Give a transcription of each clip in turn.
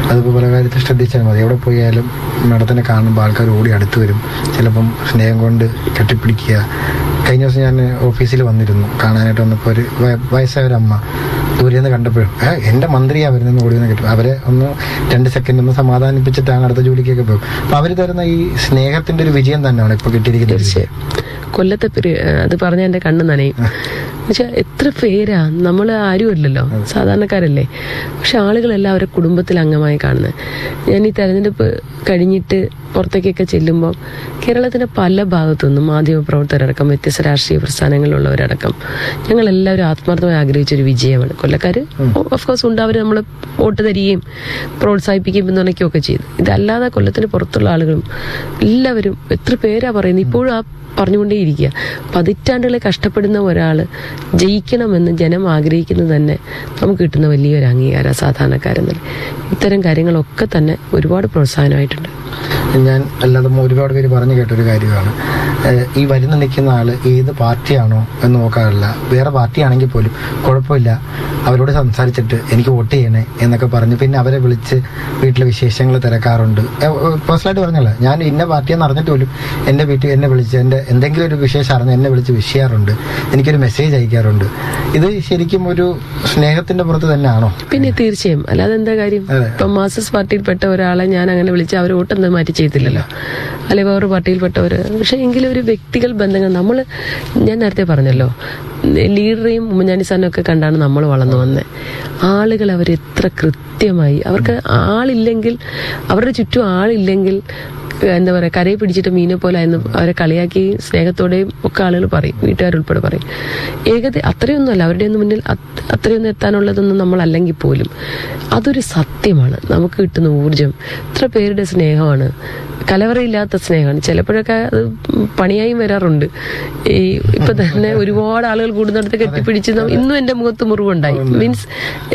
അതുപോലെ കാര്യത്തിൽ ശ്രദ്ധിച്ചാൽ മതി എവിടെ പോയാലും മാഡത്തിനെ കാണുമ്പോൾ ആൾക്കാർ ഓടി അടുത്ത് വരും ചിലപ്പം സ്നേഹം കൊണ്ട് കെട്ടിപ്പിടിക്കുക കഴിഞ്ഞ ദിവസം ഞാൻ ഓഫീസിൽ വന്നിരുന്നു കാണാനായിട്ട് വന്നപ്പോൾ ഒരു വയ- വയസ്സായ ഒരു അമ്മ ദൂരെ നിന്ന് കണ്ടപ്പോഴും ഏ എൻ്റെ മന്ത്രിയാ വരുന്നതെന്ന് ഓടി നിന്ന് കിട്ടും അവരെ ഒന്ന് രണ്ട് സെക്കൻഡ് ഒന്ന് സമാധാനിപ്പിച്ചിട്ടാണ് അടുത്ത ജോലിക്കൊക്കെ പോകും അപ്പൊ അവർ തരുന്ന ഈ സ്നേഹത്തിന്റെ ഒരു വിജയം തന്നെയാണ് ഇപ്പൊ കിട്ടിയിരിക്കുന്നത് ഒരു വിജയം. കൊല്ലത്തെ പെരു- അത് പറഞ്ഞ എന്റെ കണ്ണ് നനയും എന്നുവെച്ചാൽ എത്ര പേരാ നമ്മൾ ആരുമല്ലല്ലോ സാധാരണക്കാരല്ലേ പക്ഷെ ആളുകളെല്ലാം അവരെ കുടുംബത്തിൽ അംഗമായി കാണുന്നത് ഞാൻ ഈ തെരഞ്ഞെടുപ്പ് കഴിഞ്ഞിട്ട് പുറത്തേക്കൊക്കെ ചെല്ലുമ്പോൾ കേരളത്തിന്റെ പല ഭാഗത്തു നിന്നും മാധ്യമപ്രവർത്തകരടക്കം വ്യത്യസ്ത രാഷ്ട്രീയ പ്രസ്ഥാനങ്ങളിലുള്ളവരടക്കം ഞങ്ങൾ എല്ലാവരും ആത്മാർത്ഥമായി ആഗ്രഹിച്ച ഒരു വിജയമാണ് കൊല്ലക്കാർ ഓഫ് കോഴ്സ് ഉണ്ട് അവർ നമ്മൾ വോട്ട് തരികയും പ്രോത്സാഹിപ്പിക്കുകയും പിന്തുണയ്ക്കുകയൊക്കെ ചെയ്തു ഇതല്ലാതെ കൊല്ലത്തിന് പുറത്തുള്ള ആളുകളും എല്ലാവരും എത്ര പേരാ പറയുന്നത് ഇപ്പോഴും ആ പറഞ്ഞുകൊണ്ടേയിരിക്കുക പതിറ്റാണ്ടുകളെ കഷ്ടപ്പെടുന്ന ഒരാൾ ജയിക്കണമെന്ന് ജനം ആഗ്രഹിക്കുന്നത് തന്നെ നമുക്ക് കിട്ടുന്ന വലിയൊരു അംഗീകാര സാധാരണക്കാരെന്നല്ല ഇത്തരം കാര്യങ്ങളൊക്കെ തന്നെ ഒരുപാട് പ്രോത്സാഹനമായിട്ടുണ്ട് ഞാൻ അല്ലാതെ ഒരുപാട് പേര് പറഞ്ഞു കേട്ടൊരു കാര്യമാണ് ഏഹ് ഈ വരുന്ന നിൽക്കുന്ന ആള് ഏത് പാർട്ടിയാണോ എന്ന് നോക്കാറില്ല വേറെ പാർട്ടിയാണെങ്കിൽ പോലും കുഴപ്പമില്ല അവരോട് സംസാരിച്ചിട്ട് എനിക്ക് വോട്ട് ചെയ്യണേ എന്നൊക്കെ പറഞ്ഞ് പിന്നെ അവരെ വിളിച്ച് വീട്ടിലെ വിശേഷങ്ങൾ തിരക്കാറുണ്ട് പേഴ്സണലായിട്ട് പറഞ്ഞല്ല ഞാൻ ഇന്ന പാർട്ടിയെന്ന് അറിഞ്ഞിട്ട് പോലും എന്റെ വീട്ടിൽ എന്നെ വിളിച്ച് എന്റെ എന്തെങ്കിലും ഒരു വിശേഷം അറിഞ്ഞ് എന്നെ വിളിച്ച് വിഷ് ചെയ്യാറുണ്ട് എനിക്കൊരു മെസ്സേജ് അയക്കാറുണ്ട് ഇത് ശരിക്കും ഒരു സ്നേഹത്തിന്റെ പുറത്ത് തന്നെയാണോ പിന്നെ തീർച്ചയായും അല്ലാതെ എന്താ കാര്യം അതെ. ഇപ്പൊ മാർക്സിസ്റ്റ് പാർട്ടിയിൽപ്പെട്ട ഒരാളെ ഞാൻ അങ്ങനെ വിളിച്ച് അവർ വോട്ടൊന്നും മാറ്റി ചെയ്തില്ലല്ലോ അല്ലെ വേറൊരു പാർട്ടിയിൽപ്പെട്ടവര് പക്ഷെ എങ്കിലും ഒരു വ്യക്തികൾ ബന്ധങ്ങൾ നമ്മൾ ഞാൻ നേരത്തെ പറഞ്ഞല്ലോ ലീഡറെയും ഉമ്മൻചാണ്ടി സാറിനും ഒക്കെ കണ്ടാണ് നമ്മൾ വളർന്നു വന്നത് ആളുകൾ അവർ എത്ര കൃത്യമായി അവർക്ക് ആളില്ലെങ്കിൽ അവരുടെ ചുറ്റും ആളില്ലെങ്കിൽ എന്താ പറയാ കരയെ പിടിച്ചിട്ട് മീനെ പോലെ ആയിരുന്നു അവരെ കളിയാക്കി സ്നേഹത്തോടെയും ഒക്കെ ആളുകൾ പറയും വീട്ടുകാരുൾപ്പെടെ പറയും ഏകദ അത്രയൊന്നുമല്ല അവരുടെ ഒന്നും മുന്നിൽ അത്- അത്രയൊന്നും എത്താനുള്ളതൊന്നും നമ്മളല്ലെങ്കിൽ പോലും അതൊരു സത്യമാണ് നമുക്ക് കിട്ടുന്ന ഊർജം ഇത്ര പേരുടെ സ്നേഹമാണ് കലവറയില്ലാത്ത സ്നേഹമാണ് ചിലപ്പോഴൊക്കെ അത് പണിയായും വരാറുണ്ട് ഈ ഇപ്പൊ തന്നെ ഒരുപാട് ആളുകൾ കൂടുന്നിടത്ത് കെട്ടിപ്പിടിച്ച് ന- ഇന്നും എന്റെ മുഖത്ത് മുറിവുണ്ടായി മീൻസ്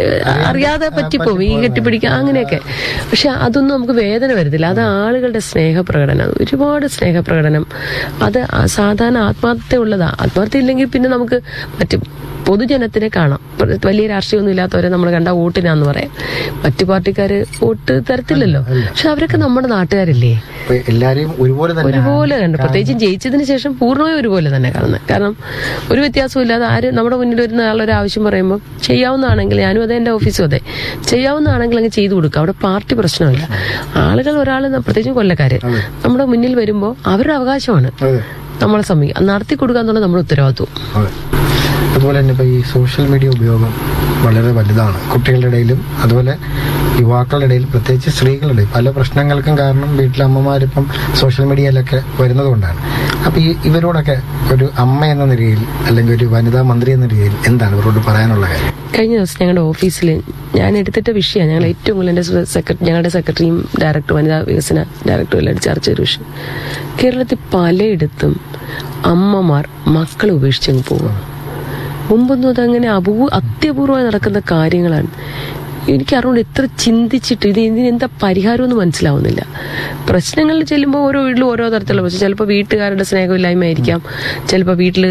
അറിയാതെ പറ്റിപ്പോവും ഈ കെട്ടിപ്പിടിക്കുക അങ്ങനെയൊക്കെ പക്ഷെ അതൊന്നും നമുക്ക് വേദന വരുന്നില്ല അത് ആളുകളുടെ സ്നേഹപ്രകടനം അത് ഒരുപാട് സ്നേഹപ്രകടനം അത് ആ സാധാരണ ആത്മാർത്ഥത ഉള്ളതാ ആത്മാർത്ഥത ഇല്ലെങ്കിൽ പിന്നെ നമുക്ക് മറ്റു പൊതുജനത്തിനെ കാണാം പ്ര- വലിയ രാഷ്ട്രീയമൊന്നും ഇല്ലാത്തവരെ നമ്മൾ കണ്ട വോട്ടിനാന്ന് പറയാം മറ്റു പാർട്ടിക്കാര് വോട്ട് തരത്തില്ലല്ലോ പക്ഷെ അവരൊക്കെ നമ്മുടെ നാട്ടുകാരല്ലേ അപ്പൊ എല്ലാരെയും ഒരുപോലെ തന്നെ ഒരുപോലെ കണ്ടു പ്രത്യേകിച്ചും ജയിച്ചതിന് ശേഷം പൂർണ്ണമായും ഒരുപോലെ തന്നെ കാണുന്നത് കാരണം ഒരു വ്യത്യാസവും ഇല്ലാതെ ആര് നമ്മുടെ മുന്നിൽ വരുന്ന ആളൊരു ആവശ്യം പറയുമ്പോൾ ചെയ്യാവുന്നതാണെങ്കിൽ ഞാനും അതെ എന്റെ ഓഫീസും അതെ ചെയ്യാവുന്നതാണെങ്കിൽ അങ്ങ് ചെയ്തു കൊടുക്കുക അവിടെ പാർട്ടി പ്രശ്നമില്ല ആളുകൾ ഒരാൾ പ്രത്യേകിച്ചും കൊല്ലക്കാര് നമ്മുടെ മുന്നിൽ വരുമ്പോൾ അവരുടെ അവകാശമാണ് അതെ നമ്മളെ സമീപം നടത്തി കൊടുക്കുക എന്നുള്ളത് നമ്മുടെ ഉത്തരവാദിത്വം അതെ അതുപോലെ തന്നെ ഇപ്പൊ ഈ സോഷ്യൽ മീഡിയ ഉപയോഗം വളരെ വലുതാണ് കുട്ടികളുടെ ഇടയിലും അതുപോലെ യുവാക്കളുടെ ഇടയിൽ പ്രത്യേകിച്ച് സ്ത്രീകളുടെ പല പ്രശ്നങ്ങൾക്കും കാരണം വീട്ടിലെ അമ്മമാരിപ്പം സോഷ്യൽ മീഡിയയിലൊക്കെ വരുന്നത് കൊണ്ടാണ് അപ്പൊ ഈ ഇവരോടൊക്കെ ഒരു അമ്മ എന്ന നിലയിൽ അല്ലെങ്കിൽ ഒരു വനിതാ മന്ത്രി എന്ന നിലയിൽ എന്താണ് ഇവരോട് പറയാനുള്ള കാര്യം കഴിഞ്ഞ ദിവസം ഞങ്ങളുടെ ഓഫീസിൽ ഞാൻ എടുത്തിട്ട വിഷയമാണ് ഞങ്ങൾ ഏറ്റവും കൂടുതൽ എൻ്റെ സെക്രട്ടറി ഞങ്ങളുടെ സെക്രട്ടറിയും ഡയറക്ടർ വനിതാ വികസന ഡയറക്ടറും എല്ലാം ചർച്ച ചെയ്ത വിഷയം കേരളത്തിൽ പലയിടത്തും അമ്മമാർ മക്കളെ ഉപേക്ഷിച്ചങ്ങ് പോകും മുമ്പൊന്നും അതങ്ങനെ അപൂ അത്യപൂർവമായി നടക്കുന്ന കാര്യങ്ങളാണ് എനിക്കറിവുണ്ട് എത്ര ചിന്തിച്ചിട്ട് ഇത് ഇതിന് എന്താ പരിഹാരം എന്ന് മനസ്സിലാവുന്നില്ല പ്രശ്നങ്ങളിൽ ചെല്ലുമ്പോൾ ഓരോ വീട്ടിലും ഓരോ തരത്തിലുള്ള പ്രശ്നം ചിലപ്പോൾ വീട്ടുകാരുടെ സ്നേഹമില്ലായ്മ ആയിരിക്കാം ചിലപ്പോൾ വീട്ടിൽ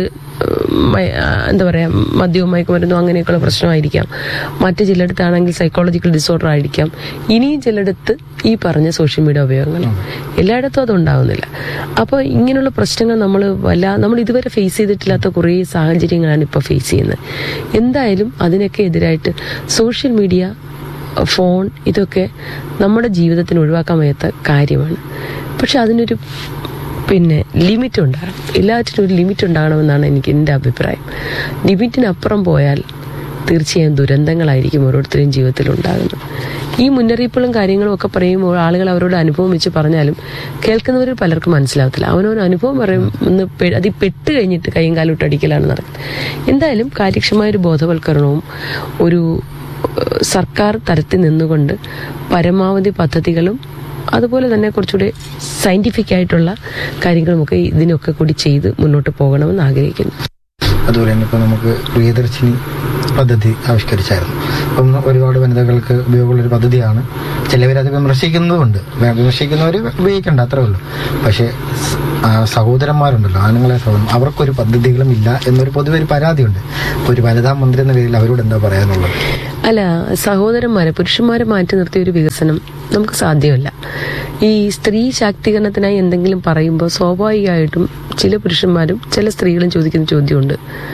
എന്താ പറയാ മദ്യവും മയക്കുമരുന്നും അങ്ങനെയൊക്കെയുള്ള പ്രശ്നമായിരിക്കാം മറ്റു ചിലയിടത്താണെങ്കിൽ സൈക്കോളജിക്കൽ ഡിസോർഡർ ആയിരിക്കാം ഇനിയും ചിലയിടത്ത് ഈ പറഞ്ഞ സോഷ്യൽ മീഡിയ ഉപയോഗങ്ങൾ എല്ലായിടത്തും അത് ഉണ്ടാവുന്നില്ല അപ്പോൾ ഇങ്ങനെയുള്ള പ്രശ്നങ്ങൾ നമ്മൾ വല്ല നമ്മൾ ഇതുവരെ ഫേസ് ചെയ്തിട്ടില്ലാത്ത കുറേ സാഹചര്യങ്ങളാണ് ഇപ്പോൾ ഫേസ് ചെയ്യുന്നത് എന്തായാലും അതിനൊക്കെ എതിരായിട്ട് സോഷ്യൽ മീഡിയ ഫോൺ ഇതൊക്കെ നമ്മുടെ ജീവിതത്തിന് ഒഴിവാക്കാൻ വയ്യാത്ത കാര്യമാണ് പക്ഷെ അതിനൊരു പിന്നെ ലിമിറ്റ് ഉണ്ടാകണം എല്ലാറ്റിനും ഒരു ലിമിറ്റ് ഉണ്ടാകണമെന്നാണ് എനിക്ക് എൻ്റെ അഭിപ്രായം ലിമിറ്റിനപ്പുറം പോയാൽ തീർച്ചയായും ദുരന്തങ്ങളായിരിക്കും ഓരോരുത്തരുടെയും ജീവിതത്തിൽ ഉണ്ടാകുന്നത് ഈ മുന്നറിയിപ്പുകളും കാര്യങ്ങളും ഒക്കെ പറയുമ്പോൾ ആളുകൾ അവരോട് അനുഭവം വെച്ച് പറഞ്ഞാലും കേൾക്കുന്നവർ പലർക്കും മനസ്സിലാവത്തില്ല അവനവൻ അനുഭവം പറയും ഒന്ന് പെ- അതിൽ പെട്ട് കഴിഞ്ഞിട്ട് കൈയും കാലും ഇട്ടടിക്കലാണ് നടക്കുന്നത് എന്തായാലും കാര്യക്ഷമമായ ഒരു ബോധവൽക്കരണവും ഒരു ഏഹ്, സർക്കാർ തലത്തിൽ നിന്നുകൊണ്ട് പരമാവധി പദ്ധതികളും അതുപോലെ തന്നെ കുറച്ചുകൂടി സയന്റിഫിക് ആയിട്ടുള്ള കാര്യങ്ങളുമൊക്കെ ഇതിനൊക്കെ കൂടി ചെയ്ത് മുന്നോട്ട് പോകണമെന്ന് ആഗ്രഹിക്കുന്നു അതുപോലെ തന്നെ ഇപ്പോൾ നമുക്ക് പ്രിയദർശിനി പദ്ധതി ആവിഷ്കരിച്ചായിരുന്നു അപ്പം ഒരുപാട് വനിതകൾക്ക് ഉപയോഗമുള്ള ഒരു പദ്ധതിയാണ് ചിലവരത് വിമർശിക്കുന്നതുമുണ്ട് വേ- വിമർശിക്കുന്നവർ ഉപയോഗിക്കണ്ട അത്രേ ഉള്ളൂ പക്ഷേ സ്- ആ സഹോദരന്മാരുണ്ടല്ലോ ആണുങ്ങളെ സഹോദരൻ അവർക്കൊരു പദ്ധതികളും ഇല്ല എന്നൊരു പൊതുവെ ഒരു പരാതിയുണ്ട് അപ്പോൾ ഒരു വനിതാ മന്ത്രി എന്ന രീതിയിൽ അവരോട് എന്താ പറയാനുള്ളത് അല്ല സഹോദരന്മാരെ പുരുഷന്മാരെ മാറ്റി നിർത്തിയ ഒരു വികസനം നമുക്ക് സാധ്യമല്ല ഈ സ്ത്രീ ശാക്തീകരണത്തിനായി എന്തെങ്കിലും പറയുമ്പോൾ സ്വാഭാവികമായിട്ടും ചില പുരുഷന്മാരും ചില സ്ത്രീകളും ചോദിക്കുന്ന ചോദ്യമുണ്ട്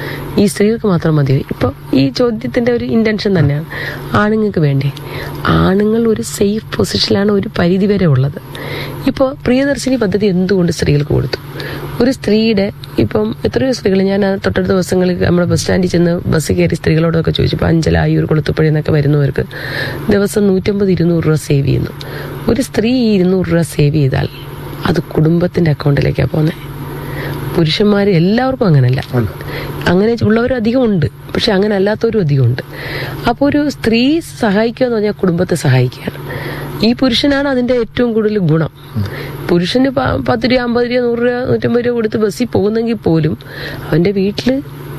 ഈ സ്ത്രീകൾക്ക് മാത്രം മതിയോ ഇപ്പോൾ ഈ ചോദ്യത്തിന്റെ ഒരു ഇന്റൻഷൻ തന്നെയാണ് ആണുങ്ങൾക്ക് വേണ്ടേ ആണുങ്ങൾ ഒരു സേഫ് പൊസിഷനിലാണ് ഒരു പരിധി വരെ ഉള്ളത് ഇപ്പോൾ പ്രിയദർശിനി പദ്ധതി എന്തുകൊണ്ട് സ്ത്രീകൾക്ക് കൊടുത്തു ഒരു സ്ത്രീയുടെ ഇപ്പം എത്രയോ സ്ത്രീകൾ ഞാൻ ആ തൊട്ടടുത്ത ദിവസങ്ങളിൽ നമ്മുടെ ബസ് സ്റ്റാൻഡിൽ ചെന്ന് ബസ് കയറി സ്ത്രീകളോടൊക്കെ ചോദിച്ചു ഇപ്പം അഞ്ചല ആയൂർ കൊളുത്തുപ്പുഴ എന്നൊക്കെ വരുന്നവർക്ക് ദിവസം നൂറ്റമ്പത് ഇരുന്നൂറ് രൂപ സേവ് ചെയ്യുന്നു ഒരു സ്ത്രീ ഈ ഇരുന്നൂറ് രൂപ സേവ് ചെയ്താൽ അത് കുടുംബത്തിന്റെ അക്കൗണ്ടിലേക്കാണ് പോകുന്നത് പുരുഷന്മാർ എല്ലാവർക്കും അങ്ങനല്ല അല്ല. അങ്ങനെ ഉള്ളവരും അധികം ഉണ്ട് പക്ഷെ അങ്ങനെ അല്ലാത്തവരും അധികം ഉണ്ട് അപ്പോൾ ഒരു സ്ത്രീ സഹായിക്കുക എന്ന് പറഞ്ഞാൽ കുടുംബത്തെ സഹായിക്കുകയാണ് ഈ പുരുഷനാണ് അതിന്റെ ഏറ്റവും കൂടുതൽ ഗുണം പുരുഷന് പ- പത്ത് രൂപ അമ്പത് രൂപ നൂറ് രൂപ നൂറ്റമ്പത് രൂപ കൊടുത്ത് ബസ്സിൽ പോകുന്നെങ്കിൽ പോലും അവന്റെ വീട്ടില്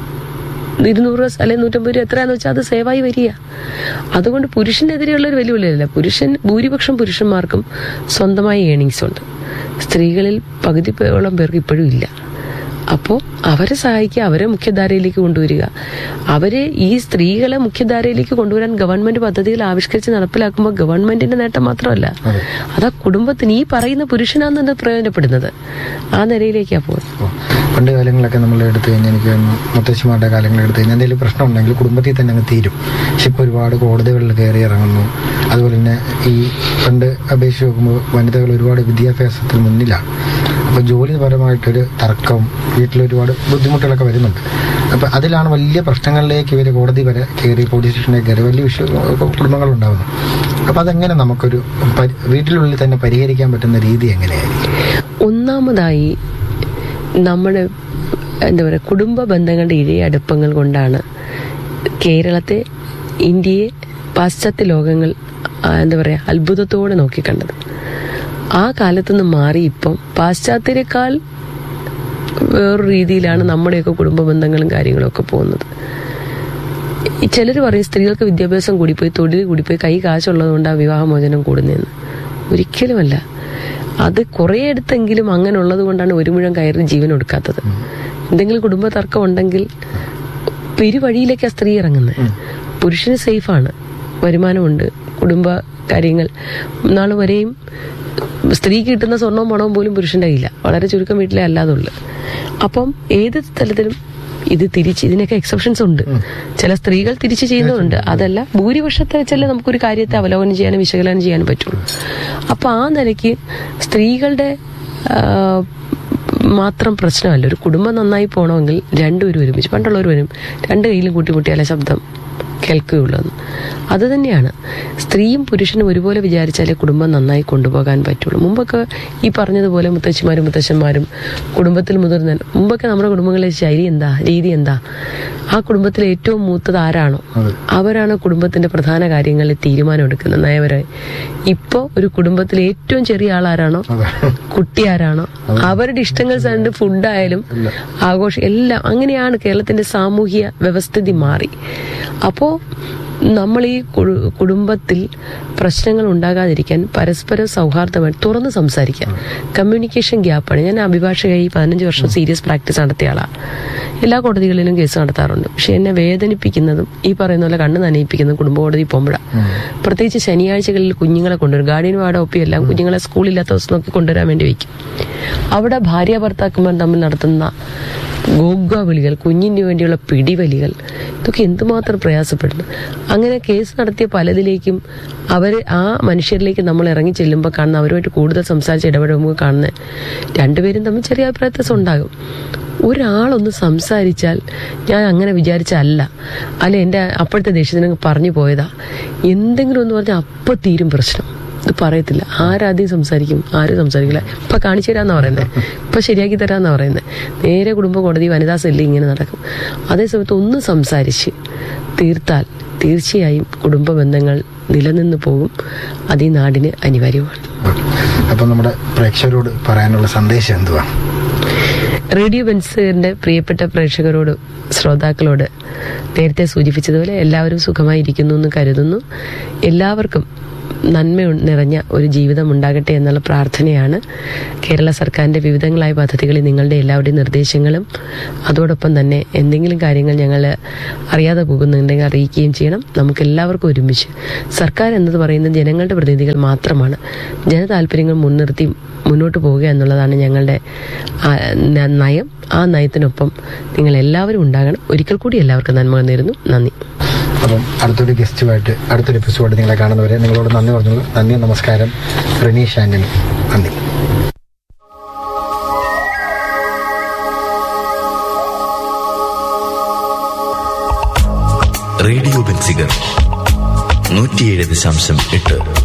ഇരുന്നൂറ് രൂപ അല്ലെങ്കിൽ നൂറ്റമ്പത് രൂപ എത്രയാന്ന് വെച്ചാൽ അത് സേവായി വരിക അതുകൊണ്ട് പുരുഷനെതിരെയുള്ള ഒരു വെല്ലുവിളിയല്ല പുരുഷൻ ഭൂരിപക്ഷം പുരുഷന്മാർക്കും സ്വന്തമായി ഏണിങ്സ് ഉണ്ട് സ്ത്രീകളിൽ പകുതി പേരോളം പേർക്ക് ഇപ്പോഴും ഇല്ല അപ്പോൾ അവരെ സഹായിക്കുക അവരെ മുഖ്യധാരയിലേക്ക് കൊണ്ടുവരിക അവരെ ഈ സ്ത്രീകളെ മുഖ്യധാരയിലേക്ക് കൊണ്ടുവരാൻ ഗവൺമെന്റ് പദ്ധതികൾ ആവിഷ്കരിച്ച് നടപ്പിലാക്കുമ്പോൾ ഗവൺമെന്റിന്റെ നേട്ടം മാത്രമല്ല അതാ കുടുംബത്തിന് ഈ പറയുന്ന പുരുഷനാണ് തന്നെ പ്രയോജനപ്പെടുന്നത് ആ നിലയിലേക്കാ പോകുന്നത് ഓ. പണ്ട് കാലങ്ങളൊക്കെ നമ്മൾ എടുത്തു കഴിഞ്ഞാൽ എനിക്ക് തോന്നുന്നു മുത്തശ്ശിമാരുടെ കാലങ്ങൾ എടുത്തു കഴിഞ്ഞാൽ എന്തെങ്കിലും പ്രശ്നം ഉണ്ടെങ്കിൽ കുടുംബത്തിൽ തന്നെ അങ്ങ് തീരും പക്ഷെ ഇപ്പോൾ ഒരുപാട് കോടതികളിൽ കയറി ഇറങ്ങുന്നു അതുപോലെ തന്നെ ഈ പണ്ട് അപേക്ഷിച്ച് നോക്കുമ്പോൾ വനിതകൾ ഒരുപാട് വിദ്യാഭ്യാസത്തിൽ മുന്നിലാണ് അപ്പോൾ ജോലിപരമായിട്ടൊരു തർക്കം വീട്ടിൽ ഒരുപാട് ബുദ്ധിമുട്ടുകളൊക്കെ വരുന്നുണ്ട് അപ്പം അതിലാണ് വലിയ പ്രശ്നങ്ങളിലേക്ക് ഇവർ കോടതി വരെ കയറി പോലീസ് സ്റ്റേഷനിലേക്ക് കയറി വലിയ വിഷയ കുടുംബങ്ങളുണ്ടാകുന്നു അപ്പം അതെങ്ങനെ നമുക്കൊരു പരി- വീട്ടിനുള്ളിൽ തന്നെ പരിഹരിക്കാൻ പറ്റുന്ന രീതി എങ്ങനെയായിരിക്കും ഒന്നാമതായി നമ്മുടെ എന്താ പറയുക കുടുംബ ബന്ധങ്ങളുടെ ഇഴയടുപ്പങ്ങൾ കൊണ്ടാണ് കേരളത്തെ ഇന്ത്യയെ പാശ്ചാത്യ ലോകങ്ങൾ ആ, എന്താ പറയുക അത്ഭുതത്തോടെ നോക്കിക്കണ്ടത് ആ കാലത്തുനിന്ന് മാറി ഇപ്പം പാശ്ചാത്യരെക്കാൾ വേറൊരു രീതിയിലാണ് നമ്മുടെയൊക്കെ കുടുംബ ബന്ധങ്ങളും കാര്യങ്ങളും ഒക്കെ പോകുന്നത് ചിലർ പറയും സ്ത്രീകൾക്ക് വിദ്യാഭ്യാസം കൂടിപ്പോയി തൊഴിൽ കൂടിപ്പോയി കൈ കാശുള്ളത് കൊണ്ടാണ് വിവാഹമോചനം കൂടുന്നതെന്ന് ഒരിക്കലുമല്ല അത് കുറേയിടത്തെങ്കിലും അങ്ങനെ ഉള്ളത് കൊണ്ടാണ് ഒരു മുഴം കയറി ജീവൻ കൊടുക്കാത്തത് എന്തെങ്കിലും കുടുംബ തർക്കം ഉണ്ടെങ്കിൽ പെരുവഴിയിലേക്ക് ആ സ്ത്രീ ഇറങ്ങുന്നത് പുരുഷന് സേഫാണ് വരുമാനമുണ്ട് കുടുംബ കാര്യങ്ങൾ നാൾ വരെയും സ്ത്രീക്ക് കിട്ടുന്ന സ്വർണവും പണവും പോലും പുരുഷന്റെ കയ്യില്ല വളരെ ചുരുക്കം വീട്ടിലെ അല്ലാതുള്ളു അപ്പം ഏത് തലത്തിലും ഇത് തിരിച്ച് ഇതിനൊക്കെ എക്സെപ്ഷൻസ് ഉണ്ട് ചില സ്ത്രീകൾ തിരിച്ച് ചെയ്യുന്നതുണ്ട് അതല്ല ഭൂരിപക്ഷത്തെ വെച്ചല്ലേ നമുക്കൊരു കാര്യത്തെ അവലോകനം ചെയ്യാനും വിശകലനം ചെയ്യാനും പറ്റുള്ളൂ അപ്പൊ ആ നിലയ്ക്ക് സ്ത്രീകളുടെ ആ, മാത്രം പ്രശ്നമല്ല ഒരു കുടുംബം നന്നായി പോകണമെങ്കിൽ രണ്ടുപേരും ഒരുമിച്ച് പണ്ടുള്ളവർ വരും രണ്ട് കയ്യിലും കൂട്ടിമുട്ടിയാലേ ശബ്ദം കേൾക്കുകയുള്ളൂ എന്ന്. അത് തന്നെയാണ് സ്ത്രീയും പുരുഷനും ഒരുപോലെ വിചാരിച്ചാലേ കുടുംബം നന്നായി കൊണ്ടുപോകാൻ പറ്റുള്ളൂ മുമ്പൊക്കെ ഈ പറഞ്ഞതുപോലെ മുത്തച്ഛിമാരും മുത്തശ്ശന്മാരും കുടുംബത്തിൽ മുതിർന്ന മുമ്പൊക്കെ നമ്മുടെ കുടുംബങ്ങളിലെ ശൈലി എന്താ രീതി എന്താ ആ കുടുംബത്തിൽ ഏറ്റവും മൂത്തത് ആരാണോ അവരാണ് കുടുംബത്തിന്റെ പ്രധാന കാര്യങ്ങളിൽ തീരുമാനമെടുക്കുന്നത് നയപരമായി ഇപ്പോൾ ഒരു കുടുംബത്തിലെ ഏറ്റവും ചെറിയ ആളാരാണോ കുട്ടി ആരാണോ അവരുടെ ഇഷ്ടങ്ങൾ സാറിന്റെ ഫുഡായാലും ആഘോഷം എല്ലാം അങ്ങനെയാണ് കേരളത്തിന്റെ സാമൂഹ്യ വ്യവസ്ഥിതി മാറി അപ്പോ നമ്മൾ ഈ കുടു- കുടുംബത്തിൽ പ്രശ്നങ്ങൾ ഉണ്ടാകാതിരിക്കാൻ പരസ്പരം സൗഹാർദ്ദമായി തുറന്ന് സംസാരിക്കാം കമ്മ്യൂണിക്കേഷൻ ഗ്യാപ്പാണ് ഞാൻ അഭിഭാഷകയായി പതിനഞ്ച് വർഷം സീരിയസ് പ്രാക്ടീസ് നടത്തിയ ആളാണ് എല്ലാ കോടതികളിലും കേസ് നടത്താറുണ്ട് പക്ഷെ എന്നെ വേദനിപ്പിക്കുന്നതും ഈ പറയുന്ന പോലെ കണ്ണ് നനയിപ്പിക്കുന്നതും കുടുംബ കോടതി പോകുമ്പോഴാണ് പ്രത്യേകിച്ച് ശനിയാഴ്ചകളിൽ കുഞ്ഞുങ്ങളെ കൊണ്ടുവരും ഗാർഡിയൻ വാർഡ് ഒപ്പി എല്ലാം കുഞ്ഞുങ്ങളെ സ്കൂളില്ലാത്ത ദിവസം നോക്കി കൊണ്ടുവരാൻ വേണ്ടി വയ്ക്കും അവിടെ ഭാര്യ ഭർത്താക്കന്മാർ തമ്മിൽ നടത്തുന്ന ഗോഗ വിളികൾ കുഞ്ഞിന് വേണ്ടിയുള്ള പിടിവലികൾ ഇതൊക്കെ എന്തുമാത്രം പ്രയാസപ്പെടുന്നു അങ്ങനെ കേസ് നടത്തിയ പലതിലേക്കും അവർ ആ മനുഷ്യരിലേക്ക് നമ്മൾ ഇറങ്ങി ചെല്ലുമ്പോൾ കാണുന്ന അവരുമായിട്ട് കൂടുതൽ സംസാരിച്ച് ഇടപെടുമ്പോൾ കാണുന്ന രണ്ടുപേരും തമ്മിൽ ചെറിയ അഭിപ്രായ വ്യത്യാസം ഉണ്ടാകും ഒരാളൊന്ന് സംസാരിച്ചാൽ ഞാൻ അങ്ങനെ വിചാരിച്ചല്ല അല്ലെ എൻ്റെ അപ്പോഴത്തെ ദേഷ്യത്തിന് പറഞ്ഞു പോയതാ എന്തെങ്കിലും ഒന്ന് പറഞ്ഞാൽ അപ്പം തീരും പ്രശ്നം ഇത് പറയത്തില്ല ആരാദ്യം സംസാരിക്കും ആരും സംസാരിക്കില്ല ഇപ്പൊ കാണിച്ചു തരാന്നാ പറയുന്നത് ഇപ്പൊ ശരിയാക്കി തരാന്നാ പറയുന്നത് നേരെ കുടുംബ കോടതി വനിതാ സെല്ല് ഇങ്ങനെ നടക്കും അതേസമയത്ത് ഒന്ന് സംസാരിച്ച് തീർത്താൽ തീർച്ചയായും കുടുംബ ബന്ധങ്ങൾ നിലനിന്ന് പോകും അത് ഈ നാടിന് അനിവാര്യമാണ് അപ്പൊ നമ്മുടെ പ്രേക്ഷകരോട് പറയാനുള്ള സന്ദേശം എന്തുവാ റേഡിയോ ബെൻസറിന്റെ പ്രിയപ്പെട്ട പ്രേക്ഷകരോട് ശ്രോതാക്കളോട് നേരത്തെ സൂചിപ്പിച്ചതുപോലെ എല്ലാവരും സുഖമായിരിക്കുന്നു എന്ന് കരുതുന്നു എല്ലാവർക്കും നന്മ നിറഞ്ഞ ഒരു ജീവിതം ഉണ്ടാകട്ടെ എന്നുള്ള പ്രാർത്ഥനയാണ് കേരള സർക്കാരിന്റെ വിവിധങ്ങളായ പദ്ധതികളിൽ നിങ്ങളുടെ എല്ലാവരുടെയും നിർദ്ദേശങ്ങളും അതോടൊപ്പം തന്നെ എന്തെങ്കിലും കാര്യങ്ങൾ ഞങ്ങൾ അറിയാതെ പോകുന്നുണ്ടെങ്കിൽ അറിയിക്കുകയും ചെയ്യണം നമുക്ക് എല്ലാവർക്കും ഒരുമിച്ച് സർക്കാർ എന്നത് പറയുന്നത് ജനങ്ങളുടെ പ്രതിനിധികൾ മാത്രമാണ് ജനതാല്പര്യങ്ങൾ മുൻനിർത്തി മുന്നോട്ട് പോവുക എന്നുള്ളതാണ് ഞങ്ങളുടെ ആ, ന- നയം ആ നയത്തിനൊപ്പം നിങ്ങൾ എല്ലാവരും ഉണ്ടാകണം ഒരിക്കൽ കൂടി എല്ലാവർക്കും നന്മ നേരുന്നു നന്ദി അപ്പം അടുത്തൊരു ഗസ്റ്റുമായിട്ട് അടുത്തൊരു എപ്പിസോഡ് നിങ്ങളെ കാണുന്നവരെ നിങ്ങളോട് നന്ദി പറഞ്ഞു നന്ദി നമസ്കാരം റിനീഷ് ആന്റണി നന്ദി റേഡിയോ ബെൻസിഗർ നൂറ്റിയേഴ് ദശാംശം എട്ട്